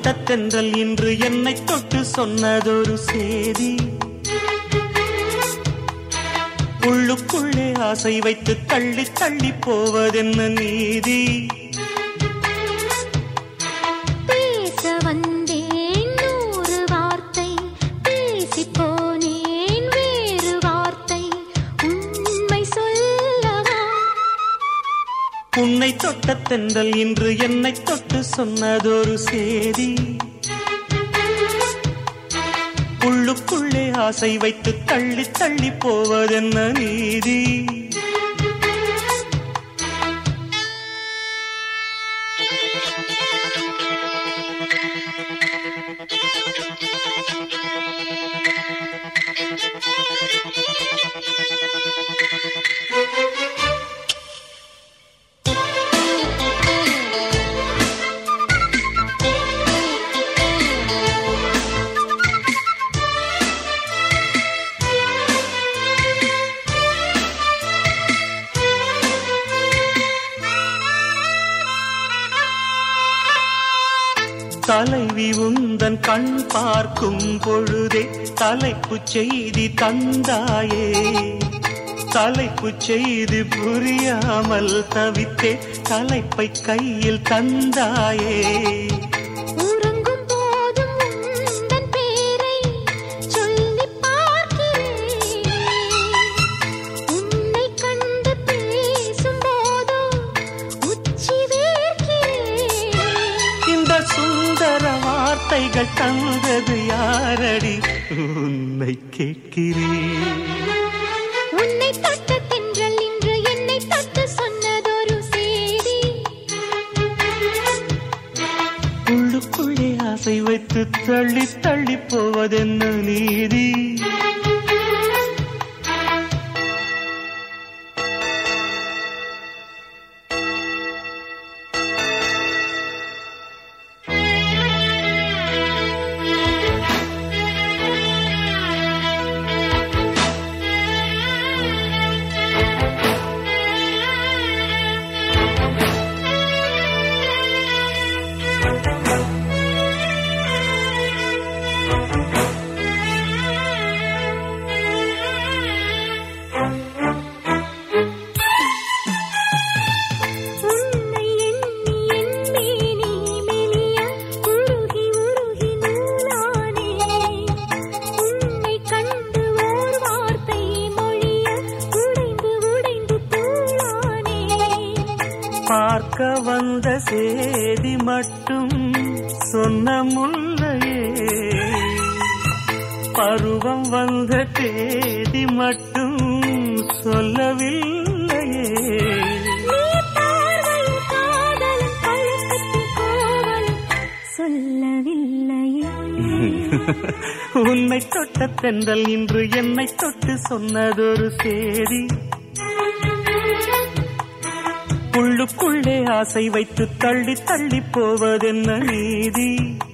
தொட்ட தென்றல் இன்று என்னை தொட்டு சொன்னதொரு சேதி உள்ளுக்குள்ளே ஆசை வைத்து தள்ளி தள்ளி போவதென்ன நீதி பேச வந்தேன் நூறு வார்த்தை பேசிப் போனேன் வேறு வார்த்தை உண்மை சொல்லவா உன்னை தொட்ட தென்றல் இன்று என்னை தொட்டு சொன்னதொரு சேதி உள்ளுக்குள்ளே ஆசை வைத்து தள்ளி தள்ளி போவதென்ன நீதி தலைவி உந்தன் கண் பார்க்கும் பொழுதே தலைப்பு செய்தி தந்தாயே தலைப்பு செய்தி புரியாமல் தவித்தே தலைப்பை கையில் தந்தாயே உறங்கும் போதும் உந்தன் பேரை சொல்லிப் பார்க்கிறேன் உன்னை கண்டு பேசும் போதோ உச்சி வேர்க்கிறேன் இந்த சுந்தர வார்த்தைகள் தந்தது யாரடி உன்னை கேட்கிறேன் உன்னை தொட்ட தென்றல் இன்று என்னை தொட்டு சொன்னதொரு சேதி உள்ளுக்குள்ளே ஆசை வைத்து தள்ளி தள்ளி போவதென்ன நீதி உன்னை எண்ணி எண்ணி நீ மெலிய உருகி உருகி நூலானே உன்னை கண்டு ஓர் வார்த்தை மொழிய உடைந்து உடைந்து தூளானே பார்க்க வந்த சேதி மட்டும் சொன்ன முல்லையே பருவம் வந்த தேதி மட்டும் சொல்லவில்லையே நீ பார்வையில் காதலும் பழக்கத்தின் கோவலும் சொல்லவில்லையே உன்னை தொட்ட தென்றல் இன்று என்னை தொட்டு சொன்னதொரு சேதி உள்ளுக்குள்ளே ஆசை வைத்து தள்ளி தள்ளி போவதென்ன நீதி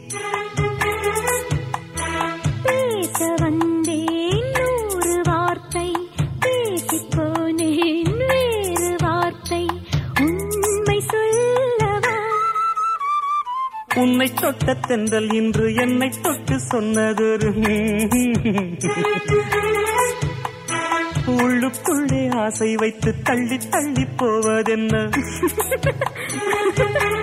பேச வந்தேன் நூறு வார்த்தை பேசிப் போனேன் வேறு வார்த்தை உண்மை சொல்லவா உன்னை தொட்ட தென்றல் இன்று என்னை தொட்டு சொன்னதொரு உள்ளுக்குள்ளே ஆசை வைத்து தள்ளி தள்ளி போவதென்ன